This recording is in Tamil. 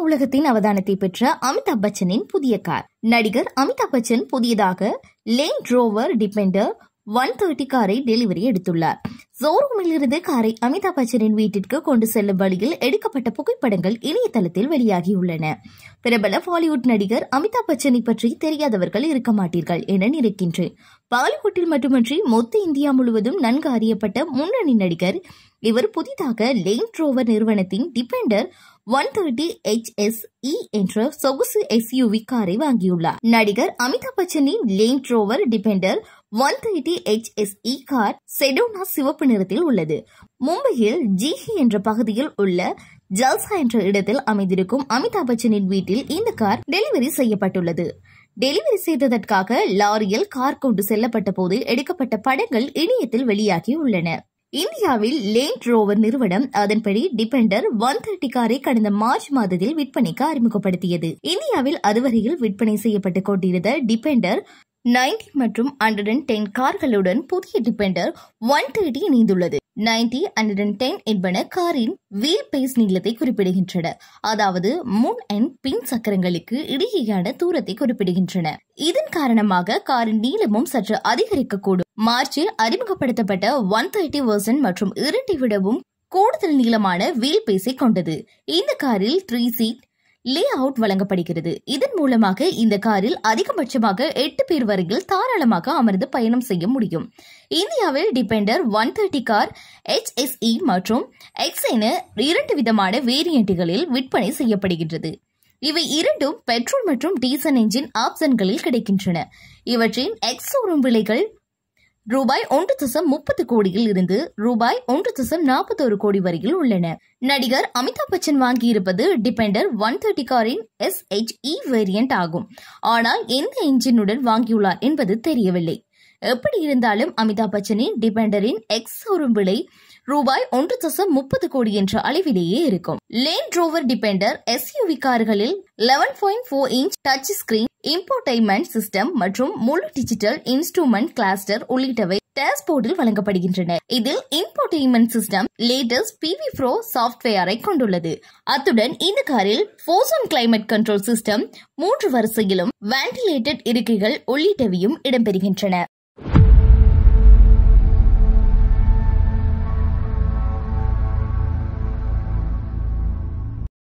உலகத்தின் அவதானத்தை பெற்ற அமிதாப் பச்சனின் புதிய கார் நடிகர் அமிதாப் பச்சன் புதியதாக Land Rover Defender one thirty காரை டெலிவரி எடுத்துள்ளார் ஷோரூமில் இருந்து காரை அமிதாப் பச்சனின் வீட்டிற்கு கொண்டு செல்லும் வழியில் எடுக்கப்பட்ட புகைப்படங்கள் இணையதளத்தில் வெளியாகியுள்ளன பிரபல பாலிவுட் நடிகர் அமிதாப் பச்சனை பற்றி தெரியாதவர்கள் இருக்க மாட்டீர்கள் என நினைக்கின்றேன் பாலிவுட்டில் மட்டுமன்றி மொத்த இந்தியா முழுவதும் நன்கு அறியப்பட்ட முன்னணி நடிகர் இவர் புதிதாக லேன் ரோவர் நிறுவனத்தின் Defender one thirty H S E என்ற சொகுசு எஸ்யூவி காரை வாங்கியுள்ளார் நடிகர் அமிதாப் பச்சனின் Land Rover Defender one thirty H S E car Sedona சிவப்பு நிறத்தில் உள்ளது மும்பையில் ஜிஹி என்ற பகுதியில் உள்ள ஜல்சா என்ற இடத்தில் அமைந்திருக்கும் அமிதாப் பச்சனின் வீட்டில் இந்த கார் டெலிவரி செய்யப்பட்டுள்ளது டெலிவரி செய்ததற்காக லாரியில் கார் கொண்டு செல்லப்பட்ட போது எடுக்கப்பட்ட படங்கள் இணையத்தில் வெளியாகி உள்ளன இந்தியாவில் லேண்ட் ரோவர் நிறுவனம் அதன்படி டிபெண்டர் ஒன் தேர்ட்டி காரை கடந்த மார்ச் மாதத்தில் விற்பனைக்கு அறிமுகப்படுத்தியது இந்தியாவில் அதுவரையில் விற்பனை செய்யப்பட்டுக் கொண்டிருந்த டிபெண்டர் நைன்டி மற்றும் ஹண்ட்ரட் அண்ட் டென் கார்களுடன் புதிய டிபெண்டர் ஒன் தேர்ட்டி இணைந்துள்ளது நைன்டி ஹண்ட்ரட் அண்ட் டென் என்பன காரின் வீல் பேஸ் நீளத்தை குறிப்பிடுகின்றன அதாவது முன் அண்ட் பின் சக்கரங்களுக்கு இடையேயான தூரத்தை குறிப்பிடுகின்றன இதன் காரணமாக காரின் நீளமும் சற்று அதிகரிக்கக்கூடும் மார்ச்சில் அறிமுகப்படுத்தப்பட்ட ஒன் தேர்ட்டி வெர்சன் மற்றும் இரண்டை விடவும் கூடுதல் நீளமான வீல் பேஸை கொண்டது இந்த காரில் த்ரீ சீட் லே அவுட் வழங்கப்படுகிறது இதன் மூலமாக இந்த காரில் அதிகபட்சமாக எட்டு பேர் வரையில் தாராளமாக அமர்ந்து பயணம் செய்ய முடியும் இந்தியாவில் Defender one thirty car HSE மற்றும் எக்ஸ் என இரண்டு விதமான வேரியண்ட்டுகளில் விற்பனை செய்யப்படுகின்றது இவை இரண்டும் பெட்ரோல் மற்றும் டீசல் என்ஜின் ஆப்ஷன்களில் கிடைக்கின்றன இவற்றின் எக்ஸ் ஷோரூம் விலைகள் ரூபாய் ஒன்று தசம் முப்பது கோடியில் இருந்து ரூபாய் ஒன்று தசம் நாற்பத்தோரு கோடி வரையில் உள்ளன நடிகர் அமிதாப் பச்சன் வாங்கியிருப்பது டிபெண்டர் ஒன் தேர்ட்டி காரின் எஸ் ஹெச் இ வேரியன்ட் ஆகும் ஆனால் எந்த என்ஜினுடன் வாங்கியுள்ளார் என்பது தெரியவில்லை எப்படி இருந்தாலும் அமிதாப் பச்சனின் டிபெண்டரின் எக்ஸ் ஷோரூம் விலை ரூபாய் ஒன்று தசம் முப்பது கோடி என்ற அளவிலேயே இருக்கும் லேண்ட் ரோவர் டிபெண்டர் எஸ்யூவி கார்களில் eleven point four inch touch screen infotainment system மற்றும் முழு டிஜிட்டல் இன்ஸ்ட்ருமெண்ட் கிளாஸ்டர் உள்ளிட்டவை டேஷ்போர்டில் வழங்கப்படுகின்றன இதில் infotainment system latest PV pro சாஃப்ட்வேரை கொண்டுள்ளது அத்துடன் இந்த காரில் போசன் கிளைமேட் கண்ட்ரோல் சிஸ்டம் மூன்று வரிசையிலும் வென்டிலேட்டட் இருக்கைகள் உள்ளிட்டவையும் இடம்பெறுகின்றன